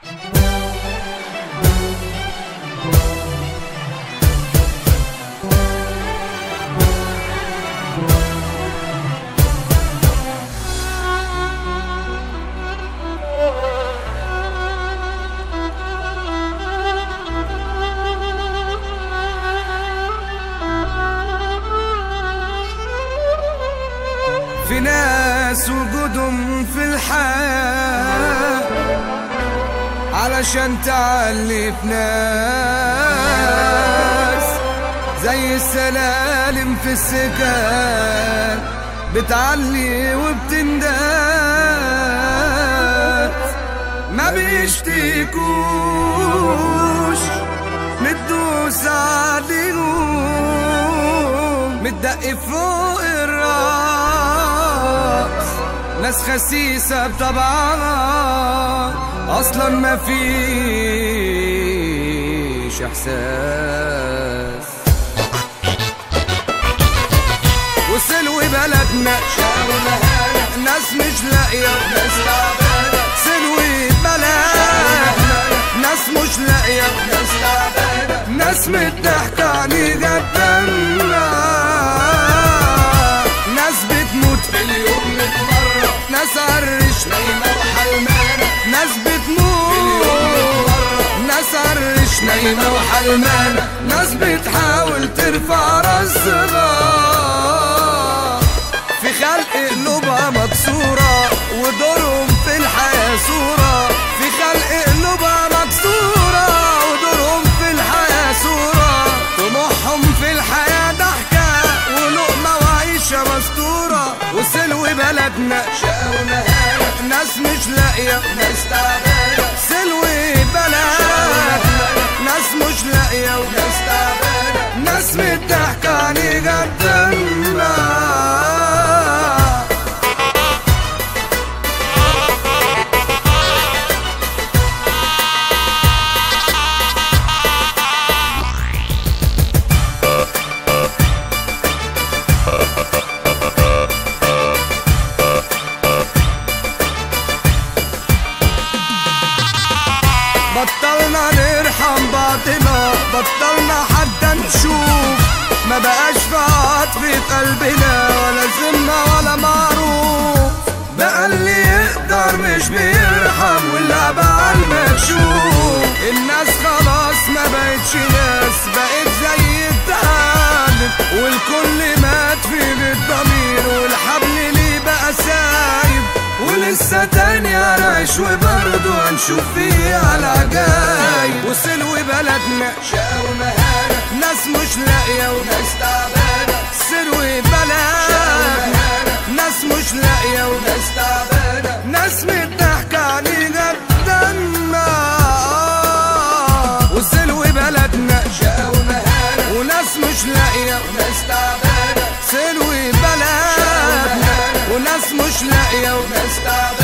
في ناس وجودهم في الحياة علشان تعلي في ناس زي السلالم في السكان بتعلي وبتنداس ما بيشتكوش متدوس عليهم متدق فوق الراس ناس خسيسة بطبعها أصلا ما فيش إحساس وسلو بلدنا ناس مش لاقية ناس تعبانة سلو بلدنا ناس مش لاقية ناس تعبانة ناس متضحكة عليه جدنا ناس بتموت في اليوم مية مرة ناس عرش نايمة وحلمانة ناس بتموت ناس عرش نايمة وحلمانة ناس بتحاول ترفع راسها في خلق قلوبها مكسورة ودورهم في الحياة صورة في خلق قلوبها مكسورة ودورهم في الحياة صورة طموحهم في الحياة ضحكة ولقمة وعيشة مستورة وسلو بلدنا شقا ومهانة ناس مش لاقية ناس تعبانة سلو بلدنا ناس مش لاقية وناس تعبانة ناس متضحكة عليه جدنا بطلنا نرحم بعضنا بطلنا حتى نشوف ما بقاش في عطف في قلبنا ولا ذمة ولا معروف بقى اللي يقدر مش بيرحم واللعب على المكشوف الناس خلاص ما بقتش ناس بقت زي التعامل والكل مات في بالضمير والحبل ليه بقى سايب ولسه تاني هنعيش وبرضه هنشوف فيها العجايب وسلو بلدنا شقا ومهانة ناس مش لاقية وناس تعبانة سلو بلدنا ناس مش لاقية وناس تعبانة ناس متضحكة علينا بدنا وسلو بلدنا شقا ومهانة وناس مش لاقية وناس تعبانة سلو بلدنا وناس مش لاقية وناس تعبانة